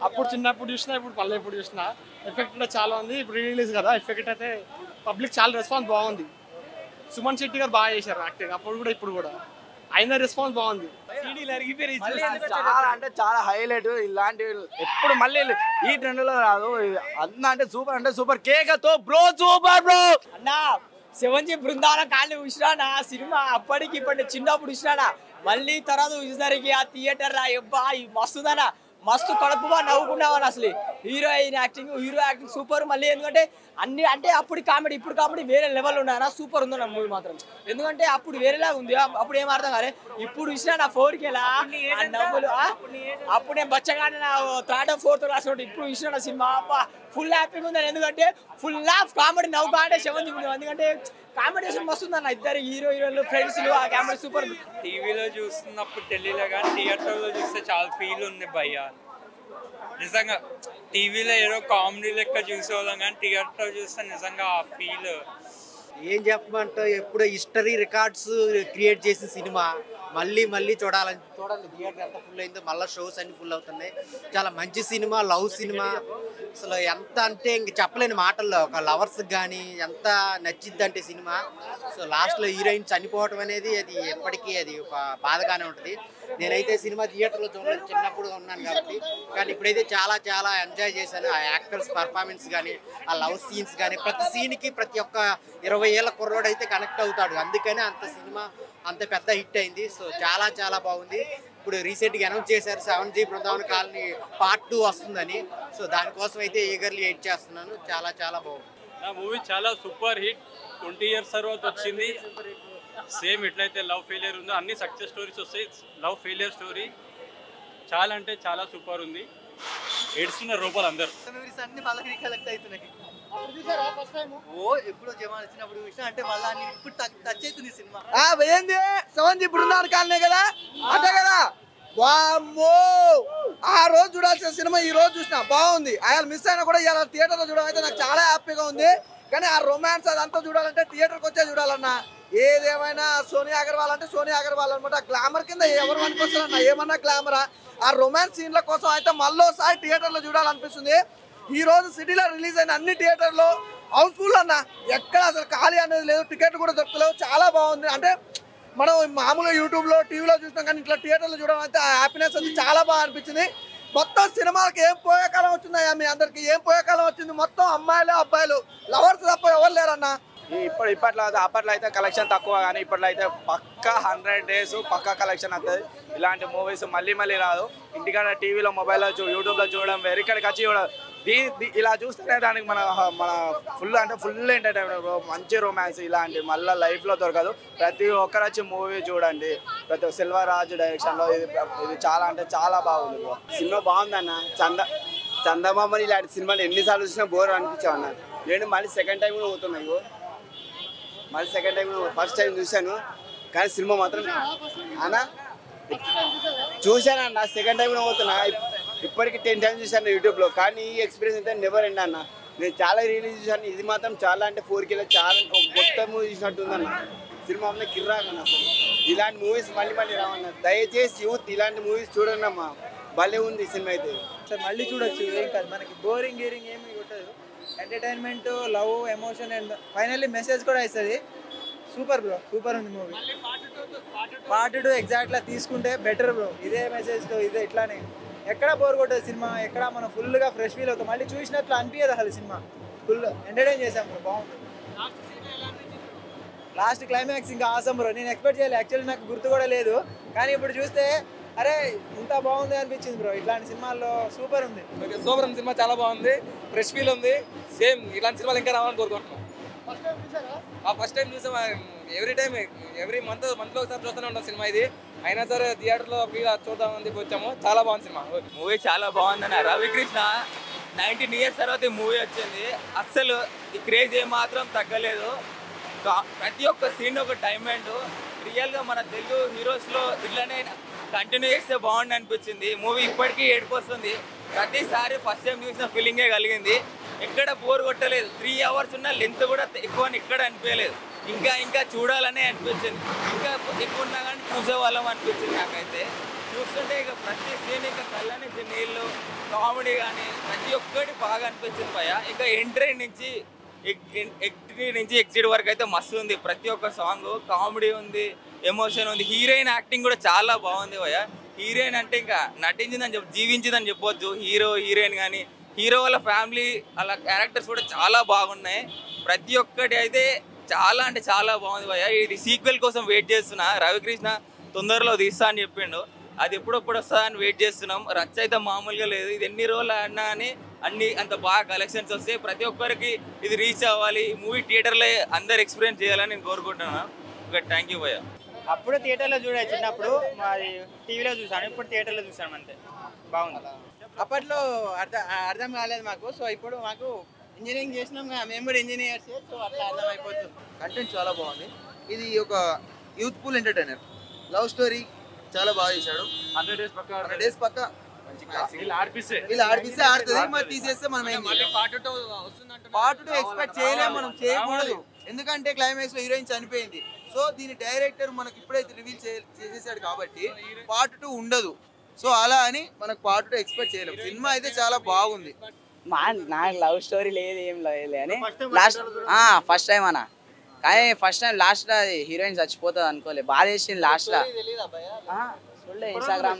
అప్పుడు చిన్నప్పుడు చూసినా ఇప్పుడు పల్లె ఇప్పుడు చూసినా ఎఫెక్ట్ కూడా చాలా ఉంది ఇప్పుడు రిలీజ్ కదా ఎఫెక్ట్ అయితే పబ్లిక్ చాలా రెస్పాన్స్ బాగుంది సుమన్ శెట్టి గారు బాగా చేశారు యాక్టింగ్ అప్పుడు కూడా ఇప్పుడు కూడా అయినా రెస్పాన్స్ బాగుంది చాలా అంటే చాలా హైలైట్ ఇలాంటి ఎప్పుడు మళ్ళీ ఈ ట్రెండ్ లో రాదు అంత అంటే సూపర్ అంటే సూపర్ కేకతో బ్రో సూపర్ బ్రో అన్నా సెవెన్ జీ బృందావనం కాళ్ళు చూసినా సినిమా అప్పటికి ఇప్పటి చిన్నప్పుడు చూసినా మళ్ళీ తర్వాత చూసేసరికి ఆ థియేటర్ రా ఎబ్బా ఈ మస్తుందనా మస్తు కడుపుగా నవ్వుకున్నావని అసలు heroine acting hero acting super మళ్ళీ ఎందుకంటే అన్ని అంటే అప్పుడు కామెడీ ఇప్పుడు కామెడీ వేరే లెవెల్ ఉన్నాయన సూపర్ ఉందన్న మూవీ మాత్రం ఎందుకంటే అప్పుడు వేరేలా ఉంది అప్- అప్పుడు ఏం అర్థం కాలే ఇప్పుడు చూసినా నా ఫోర్కి ఎలా ఆ నవ్వులు ఆ? అప్పుడు నేను బచ్చగానే నా థర్డ్ ఫోర్త్ రాసినట్టు ఇప్పుడు చూసిన నా సినిమా ఫుల్ హ్యాపీగా ఉందని ఎందుకంటే ఫుల్ ఆఫ్ కామెడీ నవ్వు కాడే సెవెన్ ఎందుకంటే కాంబినేషన్ మస్తు ఉందన్న ఇద్దరు హీరో హీరోలు ఫ్రెండ్స్ ఆ కామెడీ సూపర్ టీవీలో చూస్తున్నప్పుడు ఢిల్లీలో కానీ థియేటర్లో చూస్తే చాలా ఫీల్ ఉంది భయ్య నిజంగా టీవీలో ఏదో కామెడీ లెక్క చూసేవాళ్ళం కానీ థియేటర్లో చూస్తే నిజంగా ఆ ఫీల్ ఏం చెప్పమంటావు ఎప్పుడు హిస్టరీ రికార్డ్స్ క్రియేట్ చేసిన సినిమా మళ్ళీ మళ్ళీ చూడాలని చూడండి థియేటర్ ఎంత ఫుల్ అయిందో మళ్ళీ షోస్ అన్ని ఫుల్ అవుతున్నాయి చాలా మంచి సినిమా లవ్ సినిమా అసలు ఎంత అంటే ఇంక చెప్పలేని మాటల్లో ఒక లవర్స్ కానీ ఎంత నచ్చిద్ది అంటే సినిమా సో లాస్ట్లో హీరోయిన్ చనిపోవటం అనేది అది ఎప్పటికీ అది ఒక బాధగానే ఉంటుంది నేనైతే సినిమా థియేటర్లో చూడలేదు చిన్నప్పుడు ఉన్నాను కాబట్టి కానీ ఇప్పుడైతే చాలా చాలా ఎంజాయ్ చేశాను ఆ యాక్టర్స్ పర్ఫార్మెన్స్ కానీ ఆ లవ్ సీన్స్ కానీ ప్రతి సీన్కి ప్రతి ఒక్క ఇరవై ఏళ్ళ కుర్రోడు అయితే కనెక్ట్ అవుతాడు అందుకనే అంత సినిమా అంత పెద్ద హిట్ అయింది సో చాలా చాలా బాగుంది ఇప్పుడు రీసెంట్గా అనౌన్స్ చేశారు seven G Brindavan colony part two వస్తుందని సో దానికోసం అయితే ఈగర్లీ వెయిట్ చేస్తున్నాను చాలా చాలా బాగుంది నా మూవీ చాలా సూపర్ హిట్ ట్వంటీ ఇయర్స్ తర్వాత వచ్చింది సేమ్ ఎట్లయితే లవ్ ఫెయిలియర్ ఉందో అన్ని సక్సెస్ స్టోరీస్ వస్తాయి లవ్ ఫెయిలియర్ స్టోరీ చాలా అంటే చాలా సూపర్ ఉంది ఏడుస్తున్న రూపాయలు అందరు అన్ని మళ్ళీ రీకలెక్ట్ అవుతున్నాయి ఓ ఎప్పుడో జమాన్ వచ్చినప్పుడు చూసినా అంటే మళ్ళీ అన్ని ఇప్పుడు టచ్ అవుతుంది సినిమా ఏంది సెవెన్ జీ బృందావన కాలనీ కదా అంతే కదా వామ్మో ఆ రోజు చూడాల్సిన సినిమా ఈ రోజు చూసిన బాగుంది ఆయన మిస్ అయినా కూడా ఇవాళ థియేటర్లో చూడడం అయితే నాకు చాలా హ్యాపీగా ఉంది కానీ ఆ రొమాన్స్ అదంతా చూడాలంటే థియేటర్కి వచ్చే చూడాలన్నా ఏదేమైనా సోనియా అగర్వాల్ అంటే సోనియా అగర్వాల్ అనమాట గ్లామర్ కింద ఎవరు వస్తారన్న ఏమన్నా గ్లామరా ఆ రొమాన్స్ సీన్ల కోసం అయితే మళ్ళోసారి థియేటర్లో చూడాలనిపిస్తుంది ఈ రోజు సిటీలో రిలీజ్ అయిన అన్ని థియేటర్లో హౌస్ఫుల్ అన్న ఎక్కడ అసలు ఖాళీ అనేది లేదు టికెట్ కూడా దొరకలేవు చాలా బాగుంది అంటే మనం మామూలుగా యూట్యూబ్లో టీవీలో చూస్తాం కానీ ఇట్లా థియేటర్లో చూడడం అయితే ఆ హ్యాపీనెస్ అది చాలా బాగా అనిపించింది మొత్తం సినిమాలకు ఏం పోయే కాలం వచ్చిందయ్యా మీ అందరికి ఏం పోయే కాలం వచ్చింది మొత్తం అమ్మాయిలు అబ్బాయిలు లవర్స్ తప్ప ఎవరు లేరన్నా ఇప్పుడు ఇప్పట్లో అయితే అప్పట్లో అయితే కలెక్షన్ తక్కువ కానీ ఇప్పట్లో అయితే పక్కా హండ్రెడ్ డేస్ పక్కా కలెక్షన్ వస్తుంది ఇలాంటి మూవీస్ మళ్ళీ మళ్ళీ రాదు ఇంటికాడ టీవీలో మొబైల్లో చూ యూట్యూబ్లో చూడడం వేరే ఇక్కడికి వచ్చి చూడడం దీ దీ- ఇలా చూస్తేనే దానికి మన మన ఫుల్ అంటే ఫుల్ ఎంటర్టైన్మెంట్ మంచి రొమాన్స్ ఇలాంటి మళ్ళీ లైఫ్లో దొరకదు ప్రతి ఒక్కరు వచ్చి మూవీ చూడండి ప్రతి సిల్వర్ రాజు డైరెక్షన్లో ఇది ఇది చాలా అంటే చాలా బాగుంది bro. సినిమా బాగుందన్న చంద చందమామని ఇలాంటి సినిమాలు ఎన్నిసార్లు చూసినా బోర్ అనిపించావు అన్న నేను మళ్ళీ సెకండ్ టైం కూడా పోతున్నా ఇగో మళ్ళీ సెకండ్ టైం ఫస్ట్ టైం చూశాను కానీ సినిమా మాత్రం అన్న చూశాను అన్న సెకండ్ టైం కూడా పోతున్నా ఇప్- ఇప్పటికి టెన్ టైమ్స్ చూశాను యూట్యూబ్లో కానీ ఈ ఎక్స్పీరియన్స్ అయితే నెవర్ ఎండ్ అన్న నేను చాలా రిలీజ్ చూశాను ఇది మాత్రం చాలా అంటే ఫోర్ కిలో చాలా అంటే ఒక కొత్త మూవీ చూసినట్టు ఉందన్న సినిమా అన్న కిర్రాకన్న అసలు ఇలాంటి మూవీస్ మళ్ళీ మళ్ళీ రావన్న దయచేసి యూత్ ఇలాంటి మూవీస్ చూడండి అమ్మా భలే ఉంది ఈ సినిమా అయితే సార్ మళ్ళీ చూడొచ్చు ఏం కాదు మనకి బోరింగ్ గీరింగ్ ఏమి కొట్టదు entertainment love emotion and finally message కూడా ఇస్తుంది సూపర్ బ్రో సూపర్ ఉంది మూవీ పార్ట్ టూ ఎగ్జాక్ట్లా తీసుకుంటే బెటర్ బ్రో ఇదే మెసేజ్తో ఇదే ఇట్లానే ఎక్కడ బోర్ కొట్టదు సినిమా ఎక్కడ మనం ఫుల్గా ఫ్రెష్ ఫీల్ అవుతాం మళ్ళీ చూసినట్లు అనిపించదు అసలు సినిమా ఫుల్ ఎంటర్టైన్ చేసాం బ్రో బాగుంది లాస్ట్ క్లైమాక్స్ ఇంకా ఆసం బ్రో నేను ఎక్స్పెక్ట్ చేయలేదు యాక్చువల్లీ నాకు గుర్తు కూడా లేదు కానీ ఇప్పుడు చూస్తే అరే ఇంత బాగుంది అనిపించింది బ్రో ఇట్లాంటి సినిమాల్లో సూపర్ ఉంది సూపర్ ఉంది సినిమా చాలా బాగుంది ఫ్రెష్ ఫీల్ ఉంది సేమ్ ఇలాంటి సినిమాలు ఇంకా రావాలని కోరుకుంటున్నాం ఆ ఫస్ట్ టైం చూసాం ఎవ్రీ టైం ఎవ్రీ మంత్ మంత్లో ఒకసారి చూస్తూనే ఉంటాం సినిమా ఇది అయినా సరే థియేటర్లో ఫ్రీ చూద్దామని చెప్పి వచ్చాము చాలా బాగుంది సినిమా మూవీ చాలా బాగుందన్న రవికృష్ణ నైన్టీన్ ఇయర్స్ తర్వాత ఈ మూవీ వచ్చింది అస్సలు ఈ క్రేజ్ ఏమాత్రం తగ్గలేదు కా- ప్రతి ఒక్క సీన్ ఒక డైమండ్ రియల్గా మన తెలుగు హీరోస్లో ఇట్లనే కంటిన్యూ చేస్తే బాగుండి అనిపించింది మూవీ ఇప్పటికీ ఏడుకొస్తుంది ప్రతిసారి ఫస్ట్ టైం చూసిన ఫీలింగే కలిగింది ఎక్కడ బోర్ కొట్టలేదు త్రీ అవర్స్ ఉన్న లెంత్ కూడా ఎక్కువ అని ఎక్కడ అనిపించలేదు ఇంకా ఇంకా చూడాలనే అనిపించింది ఇంకా ఎక్కువ ఉన్నా కానీ చూసేవాళ్ళం అనిపించింది నాకైతే చూస్తుంటే ఇక ప్రతి సీన్ ఇంకా కళ్ళ నుంచి నీళ్ళు కామెడీ కానీ ప్రతి ఒక్కటి బాగా అనిపించింది భయ ఇంకా ఎంట్రీ నుంచి ఎంట్రీ నుంచి ఎగ్జిట్ వరకు అయితే మస్తు ఉంది ప్రతి ఒక్క సాంగ్ కామెడీ ఉంది ఎమోషన్ ఉంది హీరోయిన్ యాక్టింగ్ కూడా చాలా బాగుంది భయ హీరోయిన్ అంటే ఇంకా నటించిందని చెప్పు జీవించిందని చెప్పొచ్చు హీరో హీరోయిన్ కానీ హీరో వాళ్ళ ఫ్యామిలీ అలా క్యారెక్టర్స్ కూడా చాలా బాగున్నాయి ప్రతి ఒక్కటి అయితే చాలా అంటే చాలా బాగుంది భయ్య ఇది సీక్వెల్ కోసం వెయిట్ చేస్తున్నా రవికృష్ణ తొందరలో తీస్తా అని చెప్పిండు అది ఎప్పుడప్పుడు వస్తుందా అని వెయిట్ చేస్తున్నాం రచ్చ అయితే మామూలుగా లేదు ఇది ఎన్ని రోజులు ఆడినా అని అన్ని అంత బాగా కలెక్షన్స్ వస్తే ప్రతి ఒక్కరికి ఇది రీచ్ అవ్వాలి మూవీ థియేటర్లో అందరు ఎక్స్పీరియన్స్ చేయాలని నేను కోరుకుంటున్నాను ఓకే థ్యాంక్ యూ భయ్య అప్పుడు థియేటర్లో చూడే చిన్నప్పుడు మరి టీవీలో చూసాను ఇప్పుడు థియేటర్లో చూసాను అంతే బాగుంది అప్పట్లో అర్థం అర్థం కాలేదు మాకు సో ఇప్పుడు మాకు ఇంజనీరింగ్ చేసినాం కదా, మేము కూడా ఇంజనీర్స్ సో అట్లా అర్థం అయిపోతుంది కంటెంట్ చాలా బాగుంది ఇది ఒక యూత్ఫుల్ ఎంటర్టైనర్ లవ్ స్టోరీ చాలా బాగా చేశాడు హండ్రెడ్ డేస్ పక్క హండ్రెడ్ డేస్ పక్క వీళ్ళు ఆడిపిస్తే ఇలా ఆడిపిస్తే ఆడుతుంది మరి తీసేస్తే మనం ఏం చేయలేం. పార్ట్ టూ ఎక్స్పెక్ట్ చేయలేము మనం చేయకూడదు ఎందుకంటే క్లైమాక్స్ లో హీరోయిన్ చనిపోయింది సో దీని డైరెక్టర్ మనకి ఇప్పుడైతే రివీల్ చేసేసాడు కాబట్టి పార్ట్ టూ ఉండదు సో అలా అని మనకు పార్ట్ టూ ఎక్స్పెక్ట్ చేయలేము సినిమా అయితే చాలా బాగుంది మా నాకు లవ్ స్టోరీ లేదు ఏం లేదు అని లాస్ట్ ఫస్ట్ టైం అన్న కానీ ఫస్ట్ టైం లాస్ట్ అది హీరోయిన్ చచ్చిపోతుంది అనుకోలే బాధ వేసింది లాస్ట్ లా చూడలే ఇన్స్టాగ్రామ్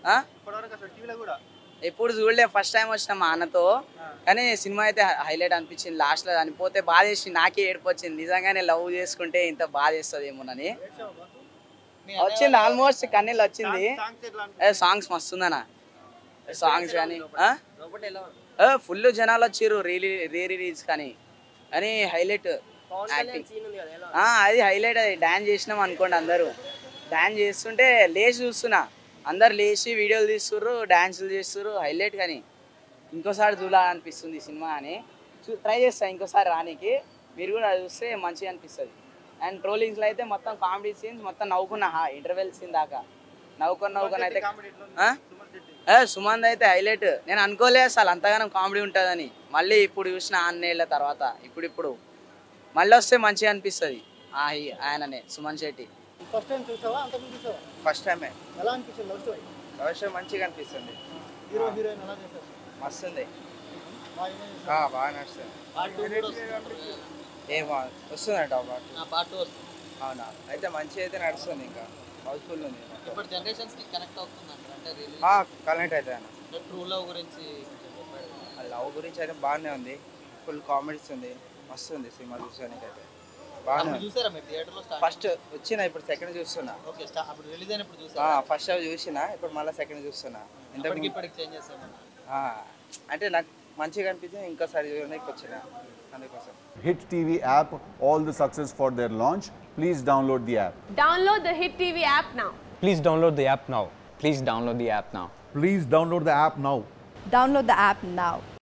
ఎప్పుడు చూడలే ఫస్ట్ టైం వచ్చిన మా అన్నతో కానీ సినిమా అయితే హైలైట్ అనిపించింది లాస్ట్ లో చనిపోతే బాధ వేసి నాకే ఏడుపు వచ్చింది నిజంగానే లవ్ చేసుకుంటే ఇంత బాధ వేస్తుంది ఏమోనని వచ్చింది ఆల్మోస్ట్ కన్నీళ్ళు వచ్చింది సాంగ్స్ మస్తుందన్న సాంగ్స్ కానీ ఫుల్ జనాలు వచ్చిర్రు రీలీ రీ రిలీజ్ కానీ కానీ హైలైట్ యాక్టింగ్ అది హైలైట్ అది డాన్స్ చేసినాం అనుకోండి అందరూ డాన్స్ చేస్తుంటే లేచి చూస్తున్నా అందరు లేచి వీడియోలు తీస్తుర్రు డాన్సులు చేస్తుర్రు హైలైట్ కానీ ఇంకోసారి చూడాలనిపిస్తుంది సినిమా అని ట్రై చేస్తా ఇంకోసారి రానికి మీరు కూడా చూస్తే మంచిగా అనిపిస్తుంది అండ్ ట్రోలింగ్స్లో అయితే మొత్తం కామెడీ సీన్స్ మొత్తం నవ్వుకున్నా హా ఇంటర్వెల్ సీన్ దాకా నవ్వుకొని నవ్వుకొని అయితే ఆ? ఏ, సుమంత్ అయితే హైలైట్ నేను అనుకోలే అసలు అంతగానం కామెడీ ఉంటుందని మళ్ళీ ఇప్పుడు చూసిన ఆన్నేళ్ళ తర్వాత ఇప్పుడు ఇప్పుడు మళ్ళీ వస్తే మంచిగా అనిపిస్తుంది ఆ హీ- ఆయననే సుమన్ శెట్టి ఫస్ట్ టైం చూసావా అంతకుముందు చూసావా ఫస్ట్ టైమే ఎలా అనిపించింది లవ్ స్టోరీ అవసరం మంచిగా అనిపిస్తుంది హీరో హీరోయిన్ ఎలా చేశారు మస్తుంది బాగా enjoy చేశారా? ఆ, బాగా నడుస్తుంది Part two కూడా వస్తుంది. ఏమో వస్తుందంట పాటు ఆ, part two వస్తుంది. అవునా అయితే మంచిగా అయితే నడుస్తుంది ఇంకా హౌస్ఫుల్ ఉంది ఇప్పుడు జనరేషన్స్ కి కనెక్ట్ అవుతుంది అంటారు అంటే రిలీజ్ కనెక్ట్ అయితే అన్న ట్రూ లవ్ గురించి కొంచెం చెప్పాడు ఆ లవ్ గురించి అయితే బాగానే ఉంది ఫుల్ కామెడీస్ ఉంది మస్తు ఉంది సినిమా చూసానికి అయితే బాగానే అప్పుడు ఉంది చూసారా మీరు థియేటర్ లో స్టార్ట్ ఫస్ట్ వచ్చిన ఇప్పుడు సెకండ్ చూస్తున్నా ఓకే స్టా- అప్పుడు రిలీజ్ అయినప్పుడు చూసారా ఫస్ట్ అవి చూసిన ఇప్పుడు మళ్ళీ సెకండ్ చూస్తున్నా ఇంతకు ఇప్పటికి ఇప్పటికి చేంజ్ చేసామన్నా ఆ, అంటే నాకు మంచిగా అనిపించింది ఇంకోసారి చూడడానికి వచ్చిన అందుకోసం Hit TV app, all the success for their launch. Please download the app. Download the Hit TV app now. Please download the app now. Please download the app now. Please download the app now. Download the app now.